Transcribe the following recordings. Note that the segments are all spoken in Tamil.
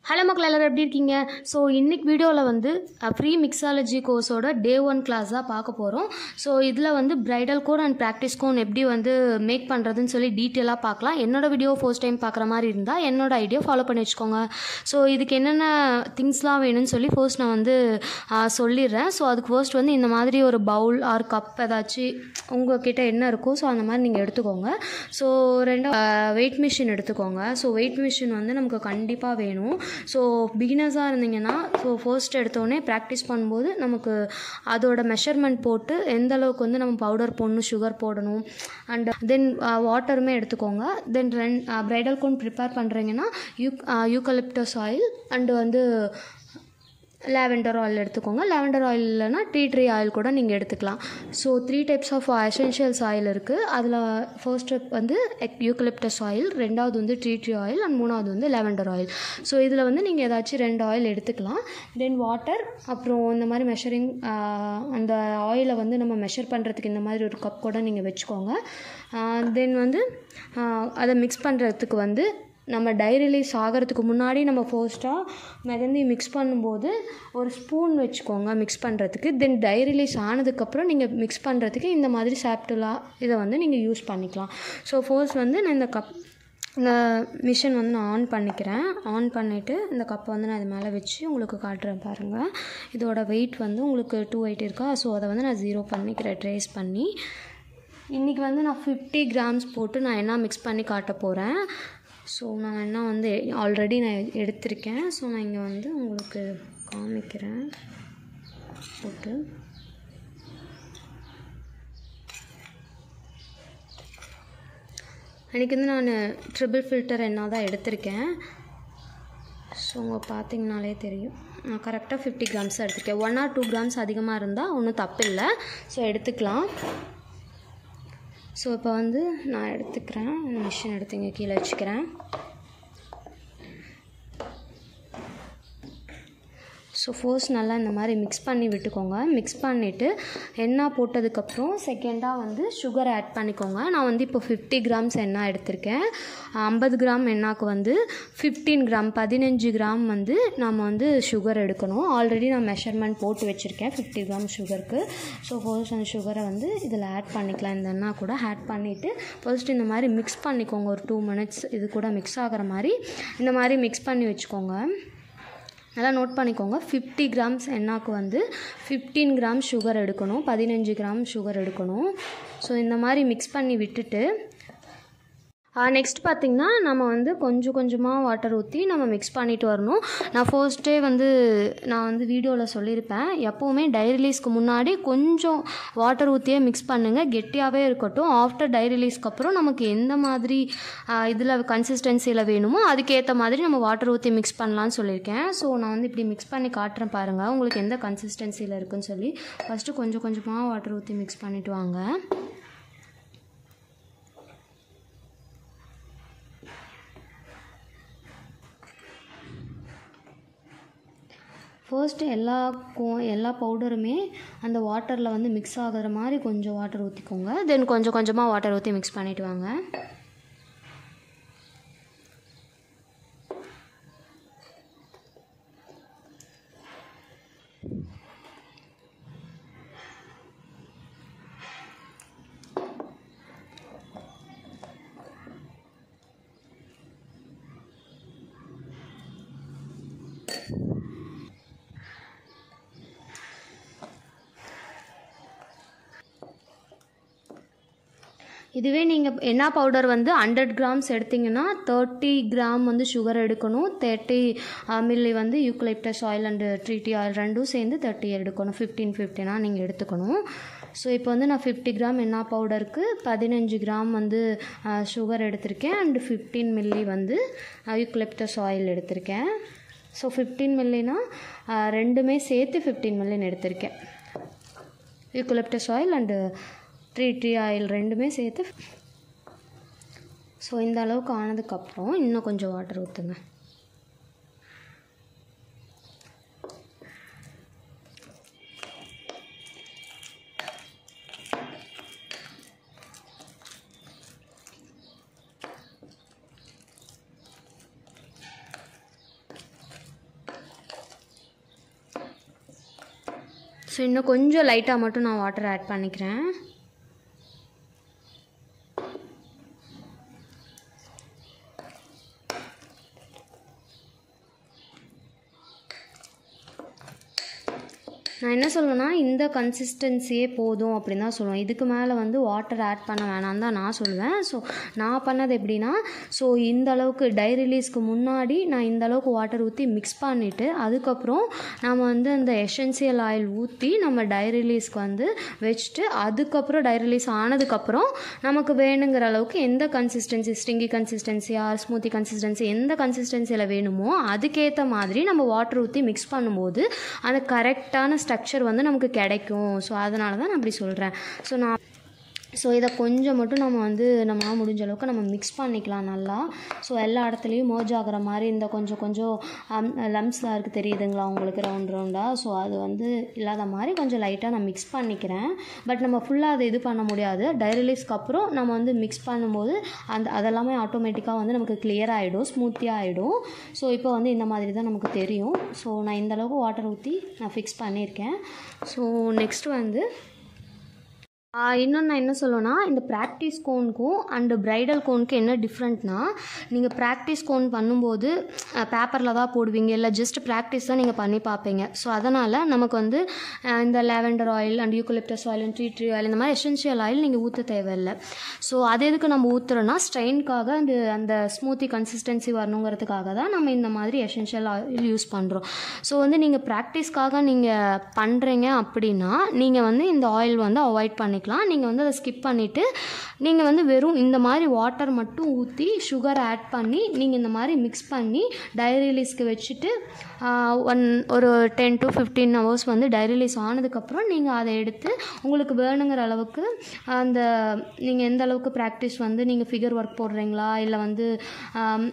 ஹலோ மக்கள் எல்லோரும் எப்படி இருக்கீங்க ஸோ இன்னைக்கு வீடியோவில் வந்து ப்ரீ மிக்ஸாலஜி கோர்ஸோட டே ஒன் கிளாஸ் தான் பார்க்க போகிறோம் ஸோ இதில் வந்து bridal cone and practice cone எப்படி வந்து மேக் பண்ணுறதுன்னு சொல்லி டீட்டெயிலாக பார்க்கலாம் என்னோட வீடியோ ஃபர்ஸ்ட் டைம் பார்க்குற மாதிரி இருந்தால் என்னோட ஐடியா ஃபாலோ பண்ணி வச்சுக்கோங்க ஸோ இதுக்கு என்னென்ன திங்ஸ்லாம் வேணும்னு சொல்லி ஃபர்ஸ்ட் நான் வந்து ஆ, சொல்லிடுறேன் ஸோ அதுக்கு ஃபர்ஸ்ட் வந்து இந்த மாதிரி ஒரு பவுல் ஆர் கப் ஏதாச்சும் உங்ககிட்ட என்ன இருக்கோ ஸோ அந்த மாதிரி நீங்கள் எடுத்துக்கோங்க ஸோ ரெண்டா வெயிட் மிஷின் எடுத்துக்கோங்க ஸோ வெயிட் மிஷின் வந்து நமக்கு கண்டிப்பாக வேணும் ஸோ பிகினர்ஸாக இருந்தீங்கன்னா ஸோ ஃபர்ஸ்ட் எடுத்தோடனே ப்ராக்டிஸ் பண்ணும்போது நமக்கு அதோட மெஷர்மெண்ட் போட்டு எந்த அளவுக்கு வந்து நம்ம பவுடர் போடணும் சுகர் போடணும் அண்ட் தென் வாட்டருமே எடுத்துக்கோங்க தென் ரென் ப்ரைடல் கோன் ப்ரிப்பேர் பண்ணுறீங்கன்னா யூக் யூக்கலிப்டஸ் ஆயில் அண்டு வந்து லாவெண்டர் ஆயில் எடுத்துக்கோங்க லாவெண்டர் ஆயில் இல்லைன்னா டீ ட்ரீ ஆயில் கூட நீங்கள் எடுத்துக்கலாம் so three types of essentials oil இருக்குது அதில் ஃபர்ஸ்ட் ஸ்டெப் வந்து யூக்கலிப்டஸ் ஆயில் ரெண்டாவது வந்து டீ ட்ரீ ஆயில் அண்ட் மூணாவது வந்து லாவெண்டர் ஆயில் ஸோ இதில் வந்து நீங்கள் ஏதாச்சும் ரெண்டு ஆயில் எடுத்துக்கலாம் தென் வாட்டர் அப்புறம் இந்த மாதிரி மெஷரிங் அந்த ஆயிலை வந்து நம்ம மெஷர் பண்ணுறதுக்கு இந்த மாதிரி ஒரு கப் கூட நீங்கள் வச்சுக்கோங்க தென் வந்து ஆஹ் அதை மிக்ஸ் பண்ணுறதுக்கு வந்து நம்ம டை ரிலீஸ் ஆகிறதுக்கு முன்னாடி நம்ம ஃபர்ஸ்ட்டாக மெகந்தி மிக்ஸ் பண்ணும்போது ஒரு ஸ்பூன் வச்சுக்கோங்க மிக்ஸ் பண்ணுறதுக்கு தென் டை ரிலீஸ் ஆனதுக்கப்புறம் நீங்கள் மிக்ஸ் பண்ணுறதுக்கு இந்த மாதிரி சாப்டுலா இதை வந்து நீங்கள் யூஸ் பண்ணிக்கலாம் ஸோ ஃபர்ஸ்ட் வந்து நான் இந்த கப் இந்த மிஷின் வந்து நான் ஆன் பண்ணிக்கிறேன் ஆன் பண்ணிவிட்டு இந்த கப்பை வந்து நான் இது மேலே வச்சு உங்களுக்கு காட்டுறேன் பாருங்கள் இதோட வெயிட் வந்து உங்களுக்கு டூ எயிட் இருக்கா ஸோ அதை வந்து நான் ஜீரோ பண்ணிக்கிறேன் ட்ரேஸ் பண்ணி இன்றைக்கி வந்து நான் ஃபிஃப்டி கிராம்ஸ் போட்டு நான் என்ன மிக்ஸ் பண்ணி காட்ட போகிறேன் ஸோ நான் என்ன வந்து ஆல்ரெடி நான் எடுத்திருக்கேன் ஸோ நான் இங்கே வந்து உங்களுக்கு காமிக்கிறேன் போட்டு அன்றைக்கி வந்து நான் ட்ரிபிள் ஃபில்டர் என்ன தான் எடுத்திருக்கேன் ஸோ உங்க பார்த்தீங்கனாலே தெரியும் நான் கரெக்டாக ஃபிஃப்டி கிராம்ஸ் எடுத்திருக்கேன் ஒன் ஆர் டூ கிராம்ஸ் அதிகமாக இருந்தால் ஒன்றும் தப்பில்லை ஸோ எடுத்துக்கலாம் ஸோ இப்போ வந்து நான் எடுத்துக்கிறேன் மிஷின் எடுத்து இங்கே கீழே வச்சுக்கிறேன் ஸோ ஃபர்ஸ்ட் நல்லா இந்த மாதிரி மிக்ஸ் பண்ணி விட்டுக்கோங்க மிக்ஸ் பண்ணிவிட்டு எண்ணெய் போட்டதுக்கப்புறம் செகண்டாக வந்து சுகர் ஆட் பண்ணிக்கோங்க நான் வந்து இப்போ ஃபிஃப்டி கிராம்ஸ் எண்ணெய் எடுத்திருக்கேன் ஐம்பது கிராம் எண்ணாக்கு வந்து ஃபிஃப்டீன் கிராம் பதினஞ்சு கிராம் வந்து நம்ம வந்து சுகர் எடுக்கணும் ஆல்ரெடி நான் மெஷர்மெண்ட் போட்டு வச்சுருக்கேன் ஃபிஃப்டி கிராம் சுகருக்கு ஸோ ஃபர்ஸ்ட் அந்த சுகரை வந்து இதில் ஆட் பண்ணிக்கலாம் இந்த எண்ணெய் கூட ஆட் பண்ணிவிட்டு ஃபர்ஸ்ட் இந்த மாதிரி மிக்ஸ் பண்ணிக்கோங்க ஒரு டூ மினிட்ஸ் இது கூட மிக்ஸ் ஆகிற மாதிரி இந்த மாதிரி மிக்ஸ் பண்ணி வச்சுக்கோங்க நல்லா நோட் பண்ணிக்கோங்க ஃபிஃப்டி கிராம்ஸ் எண்ணாக்கு வந்து ஃபிஃப்டீன் கிராம் சுகர் எடுக்கணும் பதினஞ்சு கிராம் சுகர் எடுக்கணும் ஸோ இந்த மாதிரி மிக்ஸ் பண்ணி விட்டுட்டு நெக்ஸ்ட் பார்த்திங்கன்னா நம்ம வந்து கொஞ்சம் கொஞ்சமாக வாட்டர் ஊற்றி நம்ம மிக்ஸ் பண்ணிட்டு வரணும் நான் ஃபர்ஸ்ட்டே வந்து நான் வந்து வீடியோவில் சொல்லியிருப்பேன் எப்போவுமே டை ரிலீஸ்க்கு முன்னாடி கொஞ்சம் வாட்டர் ஊற்றியே மிக்ஸ் பண்ணுங்கள் கெட்டியாகவே இருக்கட்டும் ஆஃப்டர் டை ரிலீஸ்க்கு அப்புறம் நமக்கு எந்த மாதிரி இதில் கன்சிஸ்டன்சியில் வேணுமோ அதுக்கேற்ற மாதிரி நம்ம வாட்டர் ஊற்றி மிக்ஸ் பண்ணலான்னு சொல்லியிருக்கேன் ஸோ நான் வந்து இப்படி மிக்ஸ் பண்ணி காட்டுறேன் பாருங்கள் உங்களுக்கு எந்த கன்சிஸ்டன்சியில் இருக்குன்னு சொல்லி ஃபஸ்ட்டு கொஞ்சம் கொஞ்சமாக வாட்டர் ஊற்றி மிக்ஸ் பண்ணிவிட்டு வாங்க ஃபர்ஸ்ட்டு எல்லா கோ எல்லா பவுடருமே அந்த வாட்டரில் வந்து மிக்ஸ் ஆகுற மாதிரி கொஞ்சம் வாட்டர் ஊற்றிக்கோங்க தென் கொஞ்சம் கொஞ்சமாக வாட்டர் ஊற்றி மிக்ஸ் பண்ணிவிட்டு வாங்க இதுவே நீங்கள் என்ன பவுடர் வந்து ஹண்ட்ரட் கிராம்ஸ் எடுத்திங்கன்னா தேர்ட்டி கிராம் வந்து சுகர் எடுக்கணும் தேர்ட்டி மில்லி வந்து eucalyptus oil and tea tree oil ரெண்டும் சேர்ந்து தேர்ட்டி எடுக்கணும் ஃபிஃப்டீன் ஃபிஃப்டினாக நீங்கள் எடுத்துக்கணும் ஸோ இப்போ வந்து நான் ஃபிஃப்டி கிராம் என்ன பவுடருக்கு பதினஞ்சு கிராம் வந்து சுகர் எடுத்திருக்கேன் அண்டு ஃபிஃப்டீன் மில்லி வந்து யூக்கலிப்டஸ் ஆயில் எடுத்திருக்கேன் ஸோ ஃபிஃப்டீன் மில்லினா ரெண்டுமே சேர்த்து ஃபிஃப்டீன் மில்லின்னு எடுத்திருக்கேன் eucalyptus oil and tree tree oil ரெண்டுமே சேர்த்து ஸோ இந்த அளவுக்கு ஆனதுக்கப்புறம் இன்னும் கொஞ்சம் வாட்டர் ஊற்றுங்க ஸோ இன்னும் கொஞ்சம் லைட்டாக மட்டும் நான் வாட்டர் ஆட் பண்ணிக்கிறேன் நான் என்ன சொல்லுவேன்னா இந்த கன்சிஸ்டன்சியே போதும் அப்படின்னு தான் சொல்லுவேன் இதுக்கு மேலே வந்து வாட்டர் ஆட் பண்ண வேணாம் தான் நான் சொல்லுவேன் ஸோ நான் பண்ணது எப்படின்னா ஸோ இந்த அளவுக்கு டை ரிலீஸ்க்கு முன்னாடி நான் இந்த அளவுக்கு வாட்டர் ஊற்றி மிக்ஸ் பண்ணிவிட்டு அதுக்கப்புறம் நம்ம வந்து அந்த எசென்சியல் ஆயில் ஊற்றி நம்ம டை ரிலீஸ்க்கு வந்து வச்சுட்டு அதுக்கப்புறம் டை ரிலீஸ் ஆனதுக்கப்புறம் நமக்கு வேணுங்கிற அளவுக்கு எந்த consistency stringy consistency or smoothie consistency எந்த கன்சிஸ்டன்சியில் வேணுமோ அதுக்கேற்ற மாதிரி நம்ம வாட்டர் ஊற்றி மிக்ஸ் பண்ணும்போது அந்த கரெக்டான ஸ்ட்ரக்சர் வந்து நமக்கு கிடைக்கும் ஸோ அதனால தான் நான் அப்படி சொல்கிறேன் ஸோ நான் ஸோ இதை கொஞ்சம் மட்டும் நம்ம வந்து நம்ம முடிஞ்ச அளவுக்கு நம்ம மிக்ஸ் பண்ணிக்கலாம் நல்லா ஸோ எல்லா இடத்துலையும் மோஜ் ஆகிற மாதிரி இந்த கொஞ்சம் கொஞ்சம் லம்ஸ்லாம் இருக்குது தெரியுதுங்களா உங்களுக்கு ரவுண்ட் ரவுண்டாக ஸோ அது வந்து இல்லாத மாதிரி கொஞ்சம் லைட்டாக நான் மிக்ஸ் பண்ணிக்கிறேன் பட் நம்ம ஃபுல்லாக அதை இது பண்ண முடியாது டைரிலீஸ்க்கு அப்புறம் நம்ம வந்து மிக்ஸ் பண்ணும்போது அந்த அதெல்லாமே ஆட்டோமேட்டிக்காக வந்து நமக்கு கிளியர் ஆகிடும் ஸ்மூத்தியாக ஆகிடும் ஸோ இப்போ வந்து இந்த மாதிரி தான் நமக்கு தெரியும் ஸோ நான் இந்த அளவுக்கு வாட்டர் ஊற்றி நான் ஃபிக்ஸ் பண்ணியிருக்கேன் ஸோ நெக்ஸ்ட் வந்து இன்னொன்று நான் என்ன சொல்லுவேன்னா இந்த ப்ராக்டிஸ் கோனுக்கும் அண்டு ப்ரைடல் கோனுக்கு என்ன டிஃப்ரெண்ட்னா நீங்கள் ப்ராக்டிஸ் கோன் பண்ணும்போது பேப்பரில் தான் போடுவீங்க இல்லை ஜஸ்ட் ப்ராக்டிஸ் தான் நீங்கள் பண்ணி பார்ப்பீங்க ஸோ அதனால் நமக்கு வந்து அஹ், இந்த lavender oil and eucalyptus oil tree tree oil இந்த மாதிரி எசென்ஷியல் ஆயில் நீங்கள் ஊற்ற தேவையில்லை ஸோ அது எதுக்கு நம்ம ஊற்றுறோன்னா ஸ்ட்ரெயின்காக அந்த அந்த ஸ்மூத்தி கன்சிஸ்டன்சி வரணுங்கிறதுக்காக தான் நம்ம இந்த மாதிரி எசென்ஷியல் ஆயில் யூஸ் பண்ணுறோம் ஸோ வந்து நீங்கள் ப்ராக்டிஸ்க்காக நீங்கள் பண்ணுறீங்க அப்படின்னா நீங்கள் வந்து இந்த ஆயில் வந்து அவாய்ட் பண்ணிக்கலாம் நீங்கள் வந்து அதை ஸ்கிப் பண்ணிவிட்டு நீங்கள் வந்து வெறும் இந்த மாதிரி வாட்டர் மட்டும் ஊற்றி சுகர் ஆட் பண்ணி நீங்கள் இந்த மாதிரி மிக்ஸ் பண்ணி டைரிலீஸ்க்கு வச்சுட்டு ஒன் ஒரு டென் டு ஃபிஃப்டீன் ஹவர்ஸ் வந்து டைரிலீஸ் ஆனதுக்கப்புறம் நீங்கள் அதை எடுத்து உங்களுக்கு வேணுங்கிற அளவுக்கு அந்த நீங்கள் எந்த அளவுக்கு ப்ராக்டிஸ் வந்து நீங்கள் ஃபிகர் ஒர்க் போடுறீங்களா இல்லை வந்து ஆம்,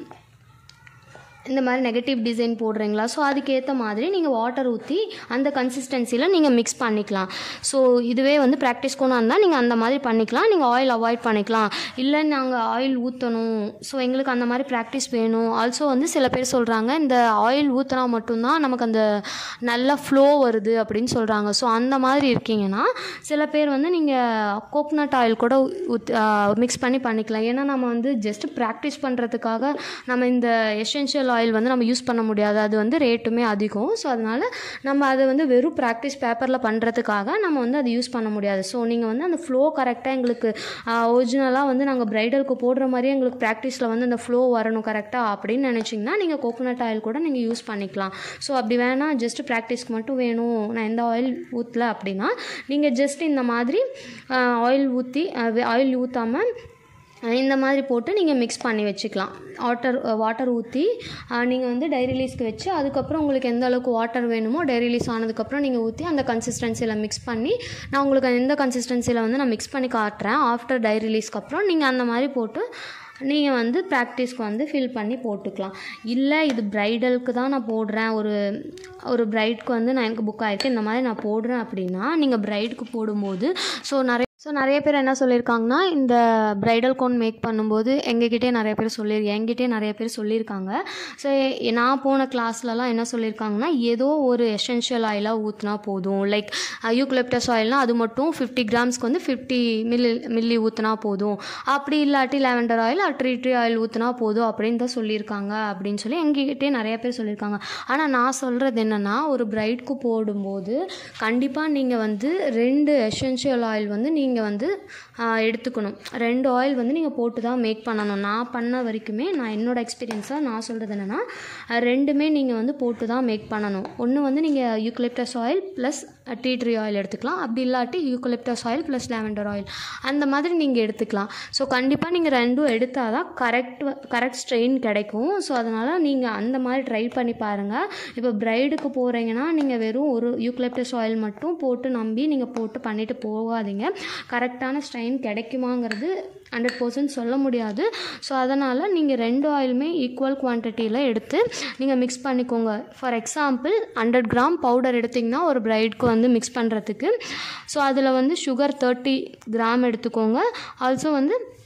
இந்த மாதிரி நெகட்டிவ் டிசைன் போடுறீங்களா ஸோ அதுக்கேற்ற மாதிரி நீங்கள் வாட்டர் ஊற்றி அந்த கன்சிஸ்டன்சியில் நீங்கள் மிக்ஸ் பண்ணிக்கலாம் ஸோ இதுவே வந்து ப்ராக்டிஸ் கொண்டு இருந்தால் நீங்கள் அந்த மாதிரி பண்ணிக்கலாம் நீங்கள் ஆயில் அவாய்ட் பண்ணிக்கலாம் இல்லை நாங்கள் ஆயில் ஊற்றணும் ஸோ எங்களுக்கு அந்த மாதிரி ப்ராக்டிஸ் வேணும் ஆல்சோ வந்து சில பேர் சொல்கிறாங்க இந்த ஆயில் ஊற்றினா மட்டும்தான் நமக்கு அந்த நல்ல ஃப்ளோ வருது அப்படின்னு சொல்கிறாங்க ஸோ அந்த மாதிரி இருக்கீங்கன்னா சில பேர் வந்து நீங்கள் கோகனட் ஆயில் கூட ஊத் மிக்ஸ் பண்ணி பண்ணிக்கலாம் ஏன்னா நம்ம வந்து ஜஸ்ட் ப்ராக்டிஸ் பண்ணுறதுக்காக நம்ம இந்த எசென்ஷியல் ஆயில் வந்து நம்ம யூஸ் பண்ண முடியாது அது வந்து ரேட்டுமே அதிகம் ஸோ அதனால் நம்ம அதை வந்து வெறும் ப்ராக்டிஸ் பேப்பரில் பண்ணுறதுக்காக நம்ம வந்து அதை யூஸ் பண்ண முடியாது ஸோ நீங்கள் வந்து அந்த ஃப்ளோ கரெக்டாக எங்களுக்கு ஒரிஜினலாக வந்து நாங்கள் ப்ரைடலுக்கு போடுற மாதிரியே எங்களுக்கு ப்ராக்டிஸில் வந்து அந்த ஃப்ளோ வரணும் கரெக்டாக அப்படின்னு நினச்சிங்கன்னா நீங்கள் கோகோனட் ஆயில் கூட நீங்கள் யூஸ் பண்ணிக்கலாம் ஸோ அப்படி வேணால் ஜஸ்ட் ப்ராக்டிஸ்க்கு மட்டும் வேணும் நான் எந்த ஆயில் ஊற்றல அப்படின்னா நீங்கள் ஜஸ்ட் இந்த மாதிரி ஆயில் ஊற்றி ஆயில் ஊற்றாமல் இந்த மாதிரி போட்டு நீங்கள் மிக்ஸ் பண்ணி வச்சுக்கலாம் வாட்டர் வாட்டர் ஊற்றி நீங்கள் வந்து டை ரிலீஸ்க்கு வச்சு அதுக்கப்புறம் உங்களுக்கு எந்த அளவுக்கு வாட்டர் வேணுமோ டை ரிலீஸ் ஆனதுக்கப்புறம் நீங்கள் ஊற்றி அந்த கன்சிஸ்டன்சியில் மிக்ஸ் பண்ணி நான் உங்களுக்கு எந்த கன்சிஸ்டன்சியில் வந்து நான் மிக்ஸ் பண்ணி காட்டுறேன் ஆஃப்டர் டை ரிலீஸ்க்கு அப்புறம் நீங்கள் அந்த மாதிரி போட்டு நீங்கள் வந்து ப்ராக்டிஸ்க்கு வந்து ஃபில் பண்ணி போட்டுக்கலாம் இல்லை இது ப்ரைடலுக்கு தான் நான் போடுறேன் ஒரு ஒரு ப்ரைட்க்கு வந்து நான் எனக்கு புக் ஆகிருக்கு இந்த மாதிரி நான் போடுறேன் அப்படின்னா நீங்கள் ப்ரைடுக்கு போடும்போது ஸோ நிறைய ஸோ நிறைய பேர் என்ன சொல்லியிருக்காங்கன்னா இந்த ப்ரைடல் கோன் மேக் பண்ணும்போது எங்ககிட்டே நிறைய பேர் சொல்லியிருக்கேன் என்கிட்டே நிறைய பேர் சொல்லியிருக்காங்க ஸோ நான் போன கிளாஸ்லலாம் என்ன சொல்லியிருக்காங்கன்னா ஏதோ ஒரு எசென்ஷியல் ஆயிலாக ஊற்றினா போதும் லைக் யூக்லிப்டஸ் ஆயில்னால் அது மட்டும் ஃபிஃப்டி கிராம்ஸ்க்கு வந்து ஃபிஃப்டி மில்லி மில்லி ஊற்றினா போதும் அப்படி இல்லாட்டி lavender oil tree tree oil ஊற்றினா போதும் அப்படின்னு தான் சொல்லியிருக்காங்க அப்படின்னு சொல்லி எங்ககிட்டே நிறைய பேர் சொல்லியிருக்காங்க ஆனால் நான் சொல்கிறது என்னென்னா ஒரு பிரைட்க்கு போடும்போது கண்டிப்பாக நீங்கள் வந்து ரெண்டு எசென்ஷியல் ஆயில் வந்து நீங்கள் வந்து ஆஹ், எடுத்துக்கணும் ரெண்டு ஆயில் வந்து நீங்கள் போட்டு தான் மேக் பண்ணணும் நான் பண்ண வரைக்குமே நான் என்னோடய எக்ஸ்பீரியன்ஸாக நான் சொல்கிறது என்னென்னா ரெண்டுமே நீங்கள் வந்து போட்டு தான் மேக் பண்ணணும் ஒன்று வந்து நீங்கள் eucalyptus oil plus tea tree oil எடுத்துக்கலாம் அப்படி இல்லாட்டி eucalyptus oil plus lavender oil அந்த மாதிரி நீங்கள் எடுத்துக்கலாம் ஸோ கண்டிப்பாக நீங்கள் ரெண்டும் எடுத்தால் தான் கரெக்ட் கரெக்ட் ஸ்ட்ரெயின் கிடைக்கும் ஸோ அதனால் நீங்கள் அந்த மாதிரி ட்ரை பண்ணி பாருங்கள் இப்போ ப்ரைடுக்கு போகிறீங்கன்னா நீங்கள் வெறும் ஒரு யூக்லிப்டஸ் ஆயில் மட்டும் போட்டு நம்பி நீங்கள் போட்டு பண்ணிட்டு போகாதீங்க கரெக்டான ஸ்ட்ரெயின் கிடைக்குமாங்கிறது ஹண்ட்ரட் பர்சன்ட் சொல்ல முடியாது ஸோ அதனால் நீங்கள் ரெண்டு ஆயிலுமே ஈக்குவல் குவான்டிட்டியில் எடுத்து நீங்கள் மிக்ஸ் பண்ணிக்கோங்க for example hundred gram powder எடுத்திங்கன்னா ஒரு பிரைட்க்கு வந்து மிக்ஸ் பண்ணுறதுக்கு ஸோ அதில் வந்து சுகர் தேர்ட்டி கிராம் எடுத்துக்கோங்க ஆல்சோ வந்து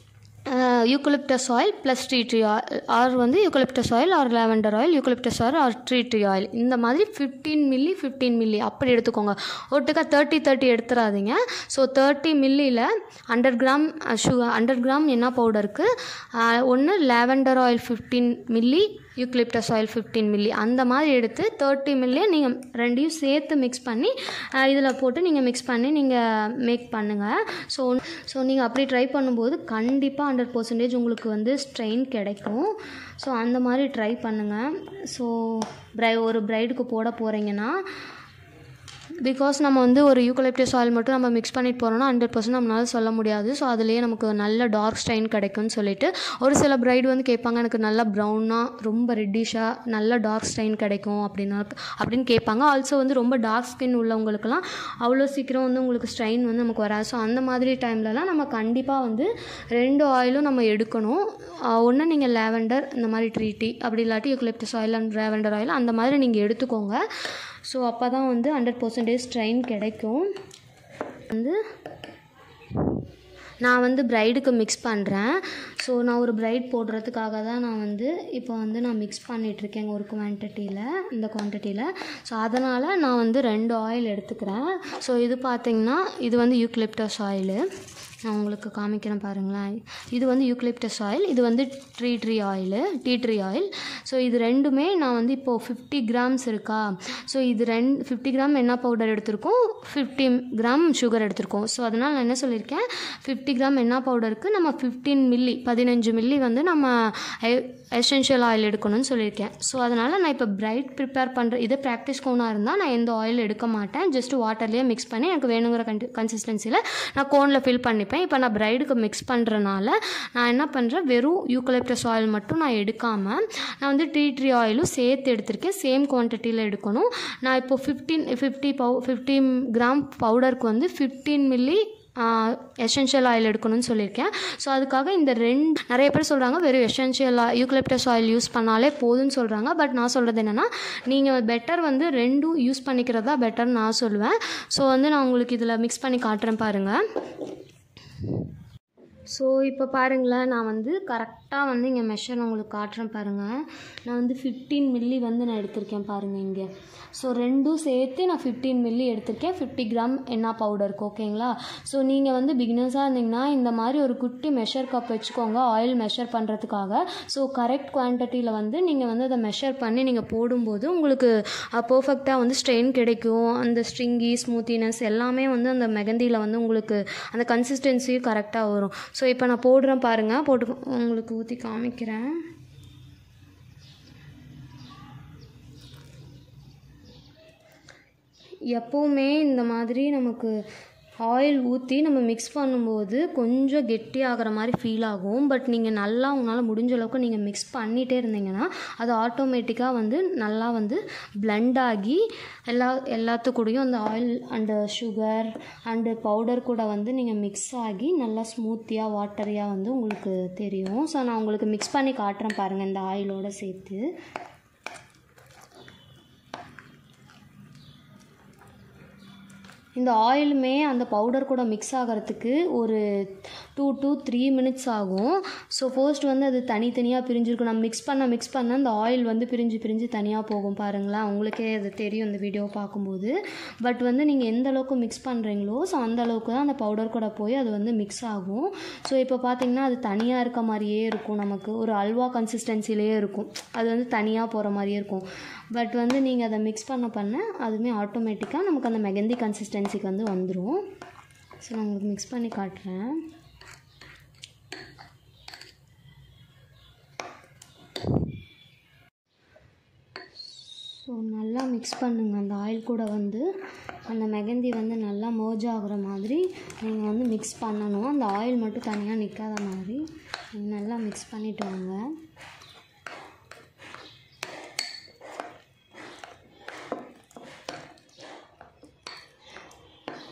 eucalyptus oil plus tree tree oil or வந்து eucalyptus oil or lavender oil eucalyptus oil or tree tree oil இந்த மாதிரி ஃபிஃப்டீன் மில்லி ஃபிஃப்டீன் மில்லி அப்படி எடுத்துக்கோங்க ஒட்டுக்கா தேர்ட்டி தேர்ட்டி எடுத்துடாதீங்க ஸோ தேர்ட்டி மில்லியில் hundred gram sugar hundred gram என்ன பவுடருக்கு ஒன்று lavender oil fifteen milli eucalyptus oil fifteen milli அந்த மாதிரி எடுத்து தேர்ட்டி மில்லியை நீங்கள் ரெண்டையும் சேர்த்து மிக்ஸ் பண்ணி இதில் போட்டு நீங்கள் மிக்ஸ் பண்ணி நீங்கள் மேக் பண்ணுங்கள் ஸோ ஸோ நீங்கள் அப்படி ட்ரை பண்ணும்போது கண்டிப்பாக ஹண்ட்ரட் பர்சன்டேஜ் உங்களுக்கு வந்து ஸ்ட்ரெயின் கிடைக்கும் ஸோ அந்த மாதிரி ட்ரை பண்ணுங்கள் ஸோ ப்ரை ஒரு ப்ரைடுக்கு போட போகிறீங்கன்னா பிகாஸ் நம்ம வந்து ஒரு யூக்கலிப்டஸ் ஆயில் மட்டும் நம்ம மிக்ஸ் பண்ணிட்டு போகிறோம்னா ஹண்ட்ரட் பர்சன்ட் நம்மளால சொல்ல முடியாது ஸோ அதுலேயே நமக்கு நல்ல டார்க் ஸ்டைன் கிடைக்கும்னு சொல்லிட்டு ஒரு சில பிரைடு வந்து கேட்பாங்க எனக்கு நல்லா ப்ரௌனாக ரொம்ப ரெட்டிஷாக நல்ல டார்க் ஸ்டைன் கிடைக்கும் அப்படின்னா அப்படின்னு கேட்பாங்க ஆல்சோ வந்து ரொம்ப டார்க் ஸ்கின் உள்ளவங்களுக்குலாம் அவ்வளோ சீக்கிரம் வந்து உங்களுக்கு ஸ்ட்ரெயின் வந்து நமக்கு வராது ஸோ அந்த மாதிரி டைம்லலாம் நம்ம கண்டிப்பாக வந்து ரெண்டு ஆயிலும் நம்ம எடுக்கணும் ஒன்று நீங்கள் லேவெண்டர் இந்த மாதிரி ட்ரீட்டி அப்படி இல்லாட்டி eucalyptus oil and lavender oil அந்த மாதிரி நீங்கள் எடுத்துக்கோங்க ஸோ அப்போ தான் வந்து ஹண்ட்ரட் பர்சன்டேஜ் ஸ்ட்ரெயின் கிடைக்கும் வந்து நான் வந்து ப்ரைடுக்கு மிக்ஸ் பண்ணுறேன் ஸோ நான் ஒரு ப்ரைட் போடுறதுக்காக தான் நான் வந்து இப்போ வந்து நான் மிக்ஸ் பண்ணிகிட்ருக்கேன் ஒரு குவான்டிட்டியில் இந்த குவான்டிட்டியில் ஸோ அதனால் நான் வந்து ரெண்டு ஆயில் எடுத்துக்கிறேன் ஸோ இது பார்த்திங்கன்னா இது வந்து யூக்லிப்டஸ் ஆயிலு நான் உங்களுக்கு காமிக்கிறேன் பாருங்களேன் இது வந்து யூக்லிப்டஸ் ஆயில் இது வந்து tree tree oil tea tree oil so இது ரெண்டுமே நான் வந்து இப்போது ஃபிஃப்டி கிராம்ஸ் இருக்கா ஸோ இது ரெண்டு ஃபிஃப்டி கிராம் என்ன பவுடர் எடுத்திருக்கோம் ஃபிஃப்டி கிராம் சுகர் எடுத்திருக்கோம் ஸோ அதனால் நான் என்ன சொல்லியிருக்கேன் ஃபிஃப்டி கிராம் என்ன பவுடருக்கு நம்ம ஃபிஃப்டீன் மில்லி பதினஞ்சு மில்லி வந்து நம்ம எசென்ஷியல் ஆயில் எடுக்கணும்னு சொல்லியிருக்கேன் ஸோ அதனால் நான் இப்போ பிரைட் ப்ரிப்பேர் பண்ணுற இதே ப்ராக்டிஸ் கோனாக இருந்தால் நான் எந்த ஆயில் எடுக்க மாட்டேன் ஜஸ்ட் வாட்டர்லேயே மிக்ஸ் பண்ணி எனக்கு வேணுங்கிற கன் கன்சிஸ்டன்சியில் நான் கோனில் ஃபில் பண்ணிப்பேன் இப்போ நான் ப்ரைடுக்கு மிக்ஸ் பண்ணுறனால நான் என்ன பண்ணுறேன் வெறும் யூக்கலிப்டஸ் ஆயில் மட்டும் நான் எடுக்காமல் நான் வந்து டீ ட்ரீ ஆயிலும் சேர்த்து எடுத்திருக்கேன் சேம் குவான்டிட்டியில் எடுக்கணும் நான் இப்போ ஃபிஃப்டீன் ஃபிஃப்டி பவு ஃபிஃப்டீன் கிராம் பவுடருக்கு வந்து ஃபிஃப்டீன் மில்லி எசென்ஷியல் ஆயில் எடுக்கணும்னு சொல்லியிருக்கேன் ஸோ அதுக்காக இந்த ரெண்டு நிறைய பேர் சொல்கிறாங்க வெறும் எசென்ஷியல் யூக்லிப்டஸ் ஆயில் யூஸ் பண்ணாலே போதும்னு சொல்கிறாங்க பட் நான் சொல்கிறது என்னென்னா நீங்கள் பெட்டர் வந்து ரெண்டும் யூஸ் பண்ணிக்கிறதா பெட்டர்னு நான் சொல்லுவேன் ஸோ வந்து நான் உங்களுக்கு இதில் மிக்ஸ் பண்ணி காட்டுறேன் பாருங்கள் ஸோ இப்போ பாருங்களேன் நான் வந்து கரெக்டாக வந்து இங்கே மெஷர் உங்களுக்கு காட்டுறேன் பாருங்கள் நான் வந்து ஃபிஃப்டீன் மில்லி வந்து நான் எடுத்திருக்கேன் பாருங்கள் இங்கே ஸோ ரெண்டும் சேர்த்து நான் ஃபிஃப்டீன் மில்லி எடுத்திருக்கேன் ஃபிஃப்டி கிராம் என்ன பவுடருக்கு ஓகேங்களா ஸோ நீங்கள் வந்து பிகினர்ஸாக இருந்தீங்கன்னா இந்த மாதிரி ஒரு குட்டி மெஷர் கப் வச்சுக்கோங்க ஆயில் மெஷர் பண்ணுறதுக்காக ஸோ கரெக்ட் குவான்டிட்டியில் வந்து நீங்கள் வந்து அதை மெஷர் பண்ணி நீங்கள் போடும்போது உங்களுக்கு பர்ஃபெக்டாக வந்து ஸ்ட்ரெயின் கிடைக்கும் அந்த ஸ்ட்ரிங்கி ஸ்மூத்தினஸ் எல்லாமே வந்து அந்த மெகந்தியில் வந்து உங்களுக்கு அந்த கன்சிஸ்டன்சியும் கரெக்டாக வரும் ஸோ இப்போ நான் போடுறேன் பாருங்கள் போட்டு உங்களுக்கு ஊற்றி காமிக்கிறேன் எப்போவுமே இந்த மாதிரி நமக்கு ஆயில் ஊற்றி நம்ம மிக்ஸ் பண்ணும்போது கொஞ்சம் கெட்டி ஆகிற மாதிரி ஃபீல் ஆகும் பட் நீங்கள் நல்லா உங்களால் முடிஞ்ச அளவுக்கு நீங்கள் மிக்ஸ் பண்ணிகிட்டே இருந்தீங்கன்னா அது ஆட்டோமேட்டிக்காக வந்து நல்லா வந்து பிளெண்ட் ஆகி எல்லா எல்லாத்துக்கூடயும் அந்த oil and sugar and powder கூட வந்து நீங்கள் மிக்ஸ் ஆகி நல்லா ஸ்மூத்தியாக வாட்டரியாக வந்து உங்களுக்கு தெரியும் ஸோ நான் உங்களுக்கு மிக்ஸ் பண்ணி காட்டுறேன் பாருங்கள் இந்த ஆயிலோடு சேர்த்து இந்த ஆயிலுமே அந்த பவுடர் கூட மிக்ஸ் ஆகிறதுக்கு ஒரு டூ டூ த்ரீ மினிட்ஸ் ஆகும் ஸோ ஃபர்ஸ்ட் வந்து அது தனித்தனியாக பிரிஞ்சிருக்கும் நம்ம மிக்ஸ் பண்ண மிக்ஸ் பண்ண அந்த ஆயில் வந்து பிரிஞ்சு பிரிஞ்சு தனியாக போகும் பாருங்களேன் உங்களுக்கே அது தெரியும் இந்த வீடியோ பார்க்கும்போது பட் வந்து நீங்கள் எந்த அளவுக்கு மிக்ஸ் பண்ணுறீங்களோ ஸோ அந்த அளவுக்கு தான் அந்த பவுடர் கூட போய் அது வந்து மிக்ஸ் ஆகும் ஸோ இப்போ பார்த்தீங்கன்னா அது தனியாக இருக்க மாதிரியே இருக்கும் நமக்கு ஒரு அல்வா கன்சிஸ்டன்சிலேயே இருக்கும் அது வந்து தனியாக போகிற மாதிரியே இருக்கும் பட் வந்து நீங்கள் அதை மிக்ஸ் பண்ண பண்ண அதுவுமே ஆட்டோமேட்டிக்காக நமக்கு அந்த மெகந்தி கன்சிஸ்டன்சிக்கு வந்து வந்துடும் ஸோ நான் உங்களுக்கு மிக்ஸ் பண்ணி காட்டுறேன் ஸோ நல்லா மிக்ஸ் பண்ணுங்கள் அந்த ஆயில் கூட வந்து அந்த மெகந்தி வந்து நல்லா மோஜ் ஆகுற மாதிரி நீங்கள் வந்து மிக்ஸ் பண்ணணும் அந்த ஆயில் மட்டும் தனியாக நிற்காத மாதிரி நீங்கள் நல்லா மிக்ஸ் பண்ணிட்டு வாங்க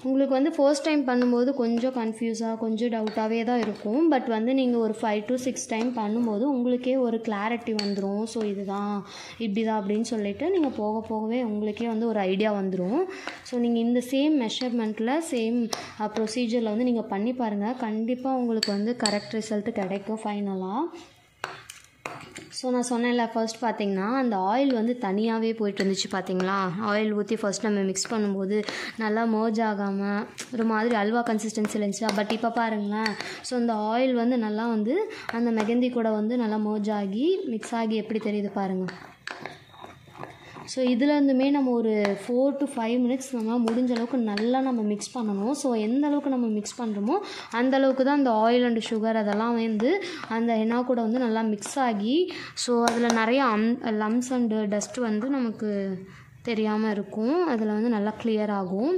உங்களுக்கு வந்து ஃபர்ஸ்ட் டைம் பண்ணும்போது கொஞ்சம் கன்ஃபியூஸாக கொஞ்சம் டவுட்டாகவே தான் இருக்கும் பட் வந்து நீங்கள் ஒரு ஃபைவ் டு சிக்ஸ் டைம் பண்ணும்போது உங்களுக்கே ஒரு கிளாரிட்டி வந்துடும் ஸோ இதுதான் இப்படி தான் அப்படின்னு சொல்லிட்டு நீங்கள் போக போகவே உங்களுக்கே வந்து ஒரு ஐடியா வந்துடும் ஸோ நீங்கள் இந்த சேம் மெஷர்மெண்ட்டில் சேம் ப்ரொசீஜரில் வந்து நீங்கள் பண்ணி பாருங்கள் கண்டிப்பாக உங்களுக்கு வந்து கரெக்ட் ரிசல்ட் கிடைக்கும் ஃபைனலாக ஸோ நான் சொன்னேன்ல ஃபர்ஸ்ட் பார்த்தீங்கன்னா அந்த ஆயில் வந்து தனியாகவே போயிட்டு இருந்துச்சு பார்த்தீங்களா ஆயில் ஊற்றி ஃபர்ஸ்ட் நம்ம மிக்ஸ் பண்ணும்போது நல்லா மர்ஜ் ஆகாமல் ஒரு மாதிரி அல்வா கன்சிஸ்டன்சியில் இருந்துச்சு பட் இப்போ பாருங்களேன் ஸோ இந்த ஆயில் வந்து நல்லா வந்து அந்த மெகந்தி கூட வந்து நல்லா மர்ஜ் ஆகி மிக்ஸ் ஆகி எப்படி தெரியுது பாருங்கள் ஸோ இதுலேருந்துமே நம்ம ஒரு ஃபோர் டு ஃபைவ் மினிட்ஸ் நம்ம முடிஞ்ச அளவுக்கு நல்லா நம்ம மிக்ஸ் பண்ணணும் ஸோ எந்த அளவுக்கு நம்ம மிக்ஸ் பண்ணுறோமோ அந்த அளவுக்கு தான் அந்த ஆயில் அண்ட் சுகர் அதெல்லாம் வந்து அந்த ஹெனா கூட வந்து நல்லா மிக்ஸ் ஆகி ஸோ அதில் நிறைய அம் லம்ஸ் அண்டு டஸ்ட் வந்து நமக்கு தெரியாமல் இருக்கும் அதில் வந்து நல்லா கிளியர் ஆகும்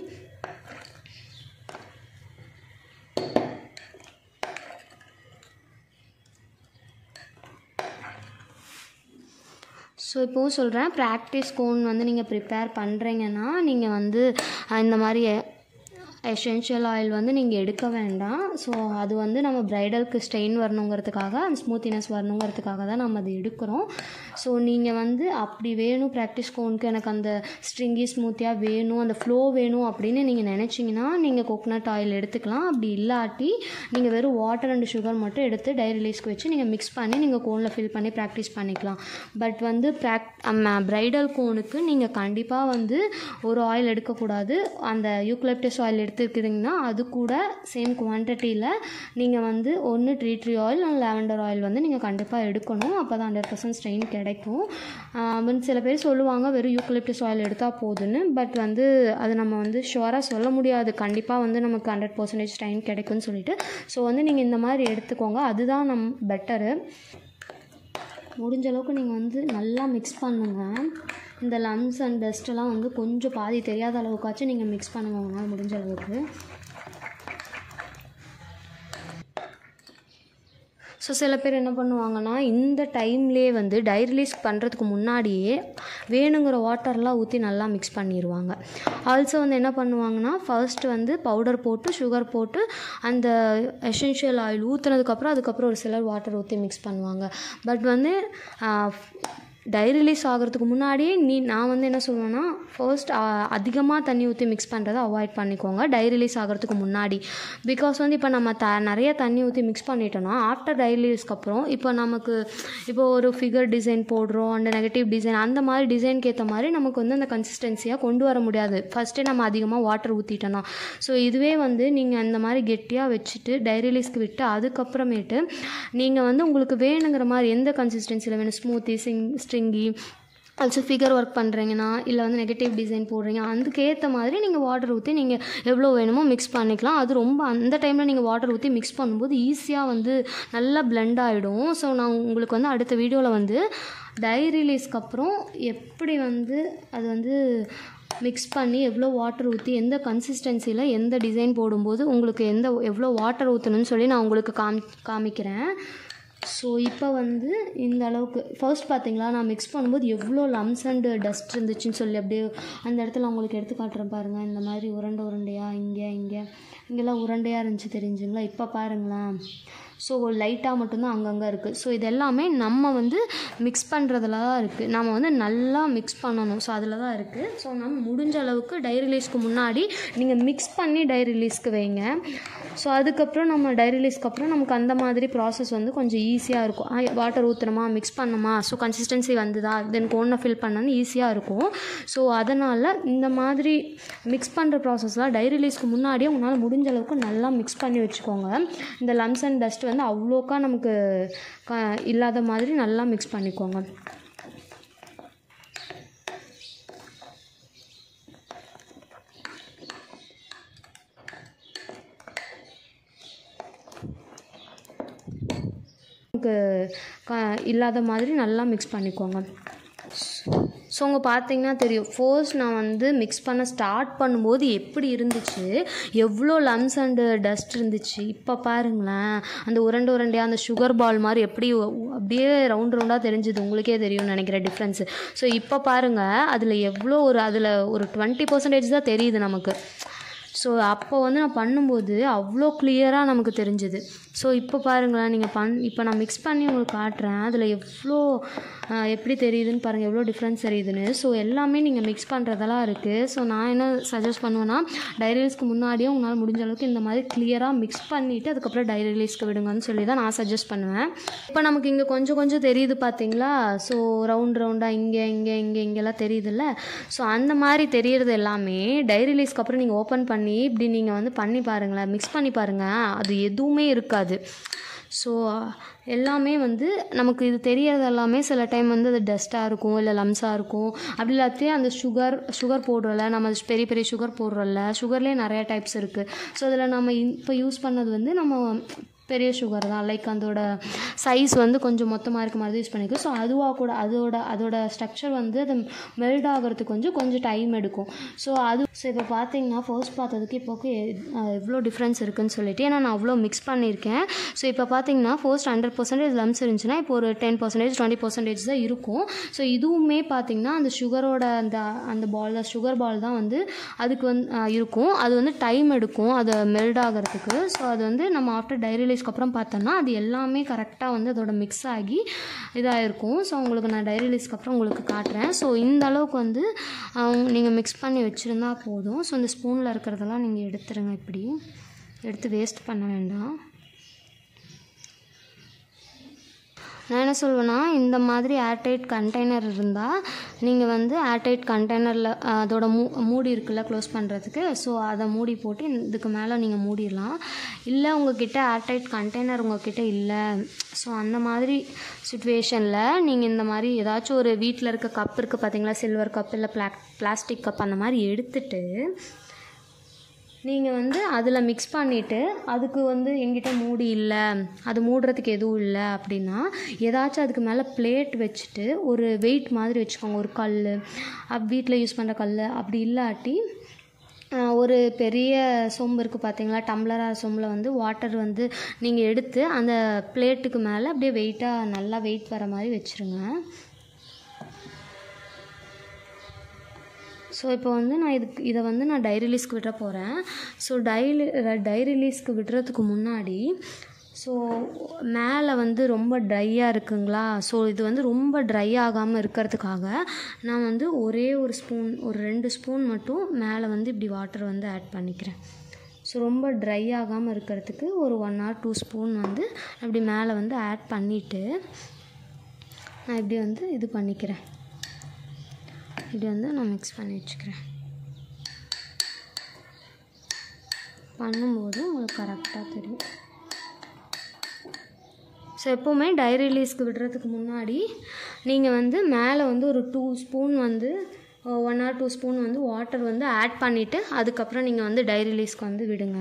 ஸோ இப்போவும் சொல்கிறேன் ப்ராக்டிஸ் கோன் வந்து நீங்கள் ப்ரிப்பேர் பண்ணுறீங்கன்னா நீங்கள் வந்து அஹ், இந்த மாதிரி எசென்ஷியல் ஆயில் வந்து நீங்கள் எடுக்க வேண்டாம் ஸோ அது வந்து நம்ம ப்ரைடலுக்கு ஸ்ட்ரெயின் வரணுங்கிறதுக்காக அந்த ஸ்மூத்தினஸ் வரணுங்கிறதுக்காக தான் நம்ம அது எடுக்கிறோம் ஸோ நீங்கள் வந்து அப்படி வேணும் ப்ராக்டிஸ் கோனுக்கு எனக்கு அந்த ஸ்ட்ரிங்கி ஸ்மூத்தியாக வேணும் அந்த ஃப்ளோ வேணும் அப்படின்னு நீங்கள் நினச்சிங்கன்னா நீங்கள் கோகனட் ஆயில் எடுத்துக்கலாம் அப்படி இல்லாட்டி நீங்கள் வெறும் வாட்டர் அண்ட் சுகர் மட்டும் எடுத்து டை ரிலீஸ்க்கு வச்சு நீங்கள் மிக்ஸ் பண்ணி நீங்கள் கோனில் ஃபில் பண்ணி ப்ராக்டிஸ் பண்ணிக்கலாம் பட் வந்து ப்ராக் ப்ரைடல் கோனுக்கு நீங்கள் கண்டிப்பாக வந்து ஒரு ஆயில் எடுக்கக்கூடாது அந்த யூக்லிப்டஸ் ஆயில் எடுத்துக்கிறீங்கன்னா அது கூட சேம் குவான்டிட்டியில் நீங்கள் வந்து ஒன்று tree tree oil and lavender oil வந்து நீங்கள் கண்டிப்பாக எடுக்கணும் அப்போ தான் ஹண்ட்ரட் பர்சன்ட் ஸ்ட்ரெயின் கிடைக்கும் ஆஹ் சில பேர் சொல்லுவாங்க வெறும் யூக்லிப்டஸ் ஆயில் எடுத்தால் போதுன்னு பட் வந்து அது நம்ம வந்து ஷுவராக சொல்ல முடியாது கண்டிப்பாக வந்து நமக்கு ஹண்ட்ரட் பர்சன்டேஜ் ஸ்ட்ரெயின் கிடைக்கும்னு சொல்லிட்டு ஸோ வந்து நீங்கள் இந்த மாதிரி எடுத்துக்கோங்க அதுதான் நம் பெட்டரு முடிஞ்ச அளவுக்கு நீங்கள் வந்து நல்லா மிக்ஸ் பண்ணுங்கள் இந்த லம்ஸ் அண்ட் டஸ்ட்டெல்லாம் வந்து கொஞ்சம் பாதி தெரியாத அளவுக்காச்சும் நீங்கள் மிக்ஸ் பண்ணுங்க உங்களால் முடிஞ்ச அளவுக்கு ஸோ சில பேர் என்ன பண்ணுவாங்கன்னா இந்த டைம்லேயே வந்து டை ரிலீஸ் பண்ணுறதுக்கு முன்னாடியே வேணுங்கிற வாட்டர்லாம் ஊற்றி நல்லா மிக்ஸ் பண்ணிடுவாங்க ஆல்சோ வந்து என்ன பண்ணுவாங்கன்னா ஃபர்ஸ்ட் வந்து பவுடர் போட்டு சுகர் போட்டு அந்த எசென்ஷியல் ஆயில் ஊற்றுனதுக்கப்புறம் அதுக்கப்புறம் ஒரு சிலர் வாட்டர் ஊற்றி மிக்ஸ் பண்ணுவாங்க பட் வந்து டை ரிலீஸ் ஆகிறதுக்கு முன்னாடியே நீ நான் வந்து என்ன சொல்லுவேன்னா ஃபர்ஸ்ட் அதிகமாக தண்ணி ஊற்றி மிக்ஸ் பண்ணுறதை அவாய்ட் பண்ணிக்கோங்க டை ரிலீஸ் ஆகிறதுக்கு முன்னாடி பிகாஸ் வந்து இப்போ நம்ம த நிறைய தண்ணி ஊற்றி மிக்ஸ் பண்ணிட்டோம்னா ஆஃப்டர் டை ரிலீஸ்க்கு அப்புறம் இப்போ நமக்கு இப்போ ஒரு ஃபிகர் டிசைன் போடுறோம் அந்த நெகட்டிவ் டிசைன் அந்த மாதிரி டிசைனுக்கு ஏற்ற மாதிரி நமக்கு வந்து அந்த கன்சிஸ்டன்சியாக கொண்டு வர முடியாது ஃபஸ்ட்டே நம்ம அதிகமாக வாட்டர் ஊற்றிட்டோம்னா ஸோ இதுவே வந்து நீங்கள் அந்த மாதிரி கெட்டியாக வச்சுட்டு டை ரிலீஸ்க்கு விட்டு அதுக்கப்புறமேட்டு நீங்கள் வந்து உங்களுக்கு வேணுங்கிற மாதிரி எந்த கன்சிஸ்டன்சியில் வேணும் smoothing stringy also figure work பண்ணுறீங்கன்னா இல்லை வந்து நெகட்டிவ் டிசைன் போடுறீங்க அதுக்கேற்ற மாதிரி நீங்கள் வாட்டர் ஊற்றி நீங்கள் எவ்வளோ வேணுமோ மிக்ஸ் பண்ணிக்கலாம் அது ரொம்ப அந்த டைமில் நீங்கள் வாட்டர் ஊற்றி மிக்ஸ் பண்ணும்போது ஈஸியாக வந்து நல்லா blend ஆகிடும் ஸோ நான் உங்களுக்கு வந்து அடுத்த வீடியோவில் வந்து டை ரிலீஸ்க்கு அப்புறம் எப்படி வந்து அது வந்து மிக்ஸ் பண்ணி எவ்வளோ வாட்டர் ஊற்றி எந்த கன்சிஸ்டன்சியில் எந்த டிசைன் போடும்போது உங்களுக்கு எந்த எவ்வளோ வாட்டர் ஊற்றணும்னு சொல்லி நான் உங்களுக்கு காமி காமிக்கிறேன் ஸோ இப்போ வந்து இந்த அளவுக்கு ஃபர்ஸ்ட் பார்த்தீங்களா நான் மிக்ஸ் பண்ணும்போது எவ்வளோ லம்ஸ் அண்டு டஸ்ட் இருந்துச்சுன்னு சொல்லி அப்படியே அந்த இடத்துல உங்களுக்கு எடுத்து காட்டுறேன் பாருங்கள் இந்த மாதிரி உருண்டை உருண்டையாக இங்கே இங்கே இங்கெல்லாம் உருண்டையாக இருந்துச்சு தெரிஞ்சுங்களா இப்போ பாருங்களேன் ஸோ லைட்டாக மட்டும்தான் அங்கங்கே இருக்குது ஸோ இது எல்லாமே நம்ம வந்து மிக்ஸ் பண்ணுறதுல தான் இருக்குது நம்ம வந்து நல்லா மிக்ஸ் பண்ணணும் ஸோ அதில் தான் இருக்குது ஸோ நம்ம முடிஞ்ச அளவுக்கு டை ரிலீஸ்க்கு முன்னாடி நீங்கள் மிக்ஸ் பண்ணி டை ரிலீஸ்க்கு வைங்க ஸோ அதுக்கப்புறம் நம்ம டை ரிலீஸ்க்கு அப்புறம் நமக்கு அந்த மாதிரி ப்ராசஸ் வந்து கொஞ்சம் ஈஸியாக இருக்கும் வாட்டர் ஊற்றுனோமா மிக்ஸ் பண்ணோமா ஸோ கன்சிஸ்டன்சி வந்துதா தென் கோனை ஃபில் பண்ணணும் ஈஸியாக இருக்கும் ஸோ அதனால் இந்த மாதிரி மிக்ஸ் பண்ணுற ப்ராசஸ்லாம் டை ரிலீஸ்க்கு முன்னாடியே உங்களால் முடிஞ்ச அளவுக்கு நல்லா மிக்ஸ் பண்ணி வச்சுக்கோங்க இந்த லம்ஸ் அண்ட் டஸ்ட் வந்து அவ்வளோக்கா நமக்கு க இல்லாத மாதிரி நல்லா மிக்ஸ் பண்ணிக்கோங்க நமக்கு க இல்லாத மாதிரி நல்லா மிக்ஸ் பண்ணிக்கோங்க ஸோ உங்க பார்த்தீங்கன்னா தெரியும் ஃபர்ஸ்ட் நான் வந்து மிக்ஸ் பண்ண ஸ்டார்ட் பண்ணும்போது எப்படி இருந்துச்சு எவ்வளோ லம்ஸ் அண்டு டஸ்ட் இருந்துச்சு இப்போ பாருங்களேன் அந்த உருண்டை உருண்டையாக அந்த சுகர் பால் மாதிரி எப்படி ஒ- அப்படியே ரவுண்ட் ரவுண்டாக தெரிஞ்சுது உங்களுக்கே தெரியும்னு நினைக்கிறேன் டிஃப்ரென்ஸு ஸோ இப்போ பாருங்கள் அதில் எவ்வளோ ஒரு அதில் ஒரு டுவெண்ட்டி பர்சன்டேஜ் தான் தெரியுது நமக்கு ஸோ அப்போ வந்து நான் பண்ணும்போது அவ்வளோ கிளியராக நமக்கு தெரிஞ்சுது ஸோ இப்போ பாருங்களேன் நீங்கள் பண் இப்போ நான் மிக்ஸ் பண்ணி உங்களுக்கு காட்டுறேன் அதில் எவ்வளோ ஆஹ், எப்படி தெரியுதுன்னு பாருங்கள் எவ்வளோ டிஃப்ரென்ஸ் தெரியுதுன்னு ஸோ எல்லாமே நீங்கள் மிக்ஸ் பண்ணுறதெல்லாம் இருக்குது ஸோ நான் என்ன சஜஸ்ட் பண்ணுவேன்னா டைரி ரிலீஸ்க்கு முன்னாடியே உங்களால் முடிஞ்ச அளவுக்கு இந்த மாதிரி கிளியராக மிக்ஸ் பண்ணிவிட்டு அதுக்கப்புறம் டைரி ரிலீஸ்க்கு விடுங்கன்னு சொல்லி தான் நான் சஜஸ்ட் பண்ணுவேன் இப்போ நமக்கு இங்கே கொஞ்சம் கொஞ்சம் தெரியுது பார்த்தீங்களா ஸோ ரவுண்ட் ரவுண்டாக இங்கே இங்கே இங்கே இங்கெல்லாம் தெரியுதுல்ல ஸோ அந்த மாதிரி தெரியறது எல்லாமே டைரி ரிலீஸ்க்கு அப்புறம் நீங்கள் ஓப்பன் பண்ணி இப்படி நீங்கள் வந்து பண்ணி பாருங்களேன் மிக்ஸ் பண்ணி பாருங்கள் அது எதுவுமே இருக்காது ஸோ எல்லாமே வந்து நமக்கு இது தெரியறது எல்லாமே சில டைம் வந்து அது டஸ்ட்டாக இருக்கும் இல்லை லம்ஸாக இருக்கும் அப்படி இல்லாத்தையும் அந்த சுகர் சுகர் போடுறோம்ல நம்ம அது பெரிய பெரிய சுகர் போடுறோம்ல சுகர்லேயே நிறைய டைப்ஸ் இருக்குது ஸோ அதில் நம்ம இப்போ யூஸ் பண்ணது வந்து நம்ம பெரிய சுகர் தான் லைக் அதோட சைஸ் வந்து கொஞ்சம் மொத்தமாக இருக்க மாதிரி யூஸ் பண்ணிக்கோ ஸோ அதுவாக கூட அதோட அதோட ஸ்ட்ரக்சர் வந்து அது மெல்ட் ஆகிறதுக்கு கொஞ்சம் கொஞ்சம் டைம் எடுக்கும் ஸோ அது ஸோ இப்போ பார்த்தீங்கன்னா ஃபர்ஸ்ட் பார்த்ததுக்கு இப்போக்கு எவ்வளோ டிஃப்ரென்ஸ் இருக்குன்னு சொல்லிட்டு ஏன்னா நான் அவ்வளோ மிக்ஸ் பண்ணியிருக்கேன் ஸோ இப்போ பார்த்தீங்கன்னா ஃபர்ஸ்ட் ஹண்ட்ரட் பர்சன்டேஜ் லம்ஸ் இருந்துச்சுன்னா இப்போ ஒரு டென் பர்சன்டேஜ் டுவெண்ட்டி பர்சன்டேஜ் தான் இருக்கும் ஸோ இதுவுமே பார்த்தீங்கன்னா அந்த சுகரோட அந்த அந்த பால் சுகர் பால் தான் வந்து அதுக்கு வந்து ஆஹ், இருக்கும் அது வந்து டைம் எடுக்கும் அதை மெல்ட் ஆகிறதுக்கு ஸோ அது வந்து நம்ம ஆஃப்டர் டைரி ரிலீஸ்க்கு அப்புறம் பார்த்தோம்னா அது எல்லாமே கரெக்டாக வந்து அதோட மிக்ஸ் ஆகி இதாக இருக்கும் ஸோ உங்களுக்கு நான் டைரி ரிலீஸ்க்கு அப்புறம் உங்களுக்கு காட்டுறேன் ஸோ இந்த அளவுக்கு வந்து நீங்கள் மிக்ஸ் பண்ணி வச்சுருந்தா போதும் ஸோ இந்த ஸ்பூனில் இருக்கிறதெல்லாம் நீங்கள் எடுத்துருங்க இப்படி எடுத்து வேஸ்ட் பண்ண வேண்டாம் நான் என்ன சொல்வேன்னா இந்த மாதிரி ஏர்டைட் கண்டெய்னர் இருந்தால் நீங்கள் வந்து ஏர்டைட் கண்டெய்னரில் அதோட மூ மூடி இருக்குல்ல க்ளோஸ் பண்ணுறதுக்கு ஸோ அதை மூடி போட்டு இதுக்கு மேலே நீங்கள் மூடிடலாம் இல்லை உங்ககிட்ட ஏர்டைட் கண்டெய்னர் உங்ககிட்ட இல்லை ஸோ அந்த மாதிரி சுச்சுவேஷனில் நீங்கள் இந்த மாதிரி ஏதாச்சும் ஒரு வீட்டில் இருக்க கப் இருக்குது பார்த்தீங்களா சில்வர் கப் இல்லை பிளாக் பிளாஸ்டிக் கப் அந்த மாதிரி எடுத்துட்டு நீங்கள் வந்து அதில் மிக்ஸ் பண்ணிவிட்டு அதுக்கு வந்து எங்கிட்ட மூடி இல்லை அது மூடுறதுக்கு எதுவும் இல்லை அப்படின்னா ஏதாச்சும் அதுக்கு மேலே பிளேட் வச்சுட்டு ஒரு வெயிட் மாதிரி வச்சுக்கோங்க ஒரு கல் அப் வீட்டில் யூஸ் பண்ணுற கல் அப்படி இல்லாட்டி ஆஹ், ஒரு பெரிய சொம்பு இருக்குது பார்த்தீங்களா டம்ளராக சொம்பில் வந்து வாட்டர் வந்து நீங்கள் எடுத்து அந்த பிளேட்டுக்கு மேலே அப்படியே வெயிட்டாக நல்லா வெயிட் வர மாதிரி வச்சுருங்க ஸோ இப்போ வந்து நான் இதுக்கு இதை வந்து நான் டை ரிலீஸ்க்கு விட போகிறேன் ஸோ டைலி டை ரிலீஸ்க்கு விடுறதுக்கு முன்னாடி ஸோ மேலே வந்து ரொம்ப ட்ரையாக இருக்குங்களா ஸோ இது வந்து ரொம்ப ட்ரை ஆகாமல் இருக்கிறதுக்காக நான் வந்து ஒரே ஒரு ஸ்பூன் ஒரு ரெண்டு ஸ்பூன் மட்டும் மேலே வந்து இப்படி வாட்டர் வந்து ஆட் பண்ணிக்கிறேன் ஸோ ரொம்ப ட்ரை ஆகாமல் இருக்கிறதுக்கு ஒரு ஒன் ஆர் டூ ஸ்பூன் வந்து அப்படி மேலே வந்து ஆட் பண்ணிவிட்டு நான் இப்படி வந்து இது பண்ணிக்கிறேன் இப்படி வந்து நான் மிக்ஸ் பண்ணி வச்சுக்கிறேன் பண்ணும்போது உங்களுக்கு கரெக்டாக தெரியும் ஸோ எப்போவுமே டை ரிலீஸ்க்கு விடுறதுக்கு முன்னாடி நீங்கள் வந்து மேலே வந்து ஒரு டூ ஸ்பூன் வந்து ஒன் ஆர் டூ ஸ்பூன் வந்து வாட்டர் வந்து ஆட் பண்ணிவிட்டு அதுக்கப்புறம் நீங்கள் வந்து டை ரிலீஸ்க்கு வந்து விடுங்க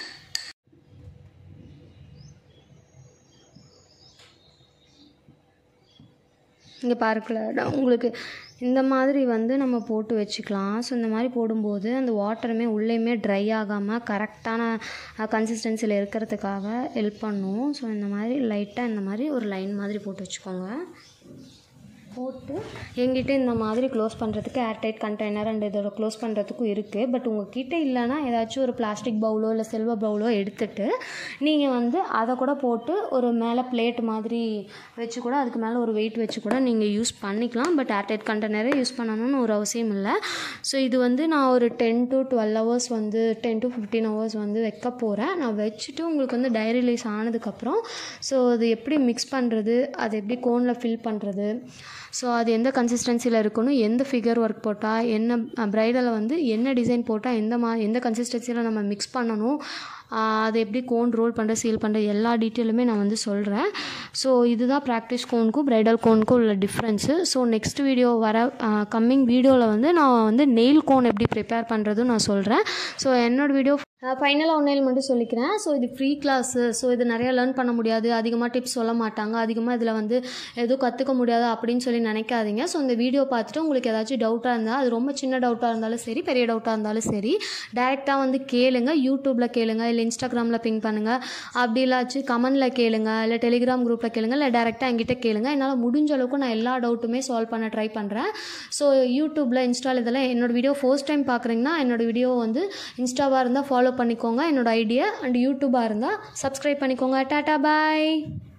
இங்கே பார்க்கல உங்களுக்கு இந்த மாதிரி வந்து நம்ம போட்டு வச்சுக்கலாம் ஸோ இந்த மாதிரி போடும்போது அந்த வாட்டருமே உள்ளேயுமே ட்ரை ஆகாமல் கரெக்டான கன்சிஸ்டன்சியில் இருக்கிறதுக்காக ஹெல்ப் பண்ணும் ஸோ இந்த மாதிரி லைட்டாக இந்த மாதிரி ஒரு லைன் மாதிரி போட்டு வச்சுக்கோங்க போட்டு எங்கிட்ட இந்த மாதிரி க்ளோஸ் பண்ணுறதுக்கு ஏர்டைட் கண்டெய்னர் அண்ட் இதோட க்ளோஸ் பண்ணுறதுக்கும் இருக்குது பட் உங்ககிட்ட இல்லைன்னா ஏதாச்சும் ஒரு பிளாஸ்டிக் பவுலோ இல்லை சில்வர் பவுலோ எடுத்துட்டு நீங்கள் வந்து அதை கூட போட்டு ஒரு மேலே பிளேட் மாதிரி வச்சு கூட அதுக்கு மேலே ஒரு வெயிட் வச்சு கூட நீங்கள் யூஸ் பண்ணிக்கலாம் பட் ஏர்டைட் கண்டெய்னரே யூஸ் பண்ணணும்னு ஒரு அவசியம் இல்லை ஸோ இது வந்து நான் ஒரு டென் டு டுவெல் ஹவர்ஸ் வந்து டென் டு ஃபிஃப்டீன் ஹவர்ஸ் வந்து வைக்க போகிறேன் நான் வச்சுட்டு உங்களுக்கு வந்து டை ரிலீஸ் ஆனதுக்கப்புறம் ஸோ அது எப்படி மிக்ஸ் பண்ணுறது அது எப்படி கோனில் ஃபில் பண்ணுறது ஸோ அது எந்த கன்சிஸ்டன்சியில் இருக்கணும் எந்த ஃபிகர் ஒர்க் போட்டால் என்ன ப்ரைடலை வந்து என்ன டிசைன் போட்டால் எந்த மா எந்த கன்சிஸ்டன்சியில் நம்ம மிக்ஸ் பண்ணணும் ஆஹ் அது எப்படி கோன் ரோல் பண்ணுற சீல் பண்ணுற எல்லா டீட்டெயிலுமே நான் வந்து சொல்கிறேன் ஸோ இதுதான் ப்ராக்டிஸ் கோனுக்கும் ப்ரைடல் கோனுக்கும் உள்ள டிஃப்ரென்ஸு ஸோ நெக்ஸ்ட் வீடியோ வர கம்மிங் வீடியோவில் வந்து நான் வந்து நெயில் கோன் எப்படி ப்ரிப்பேர் பண்ணுறதும் நான் சொல்கிறேன் ஸோ என்னோடய வீடியோ ஃபைனலாக ஒன்றையில் மட்டும் சொல்லிக்கிறேன் ஸோ இது ஃப்ரீ கிளாஸு ஸோ இது நிறையா லேர்ன் பண்ண முடியாது அதிகமாக டிப்ஸ் சொல்ல மாட்டாங்க அதிகமாக இதில் வந்து எதுவும் கற்றுக்க முடியாது அப்படின்னு சொல்லி நினைக்காதீங்க ஸோ இந்த வீடியோ பார்த்துட்டு உங்களுக்கு ஏதாச்சும் டவுட்டாக இருந்தால் அது ரொம்ப சின்ன டவுட்டாக இருந்தாலும் சரி பெரிய டவுட்டாக இருந்தாலும் சரி டைரெக்டாக வந்து கேளுங்க யூடியூப்பில் கேளுங்க இல்லை இன்ஸ்டாகிராமில் பிங் பண்ணுங்கள் அப்படி இல்லாச்சும் கமெண்டில் கேளுங்க இல்லை டெலிகிராம் குரூப்பில் கேளுங்க இல்லை டேரெக்டாக என்கிட்ட கேளுங்க என்னால் முடிஞ்ச அளவுக்கு நான் எல்லா டவுட்டுமே சால்வ் பண்ண ட்ரை பண்ணுறேன் ஸோ யூடியூப்பில் இன்ஸ்டால் இதெல்லாம் என்னோட வீடியோ ஃபர்ஸ்ட் டைம் பார்க்குறீங்கன்னா என்னோட வீடியோ வந்து இன்ஸ்டாவாக இருந்தால் ஃபாலோ பண்ணிக்கோங்க என்னோட ஐடியா அண்ட் யூடியூபாக இருந்தால் சப்ஸ்கிரைப் பண்ணிக்கோங்க டாட்டா பாய்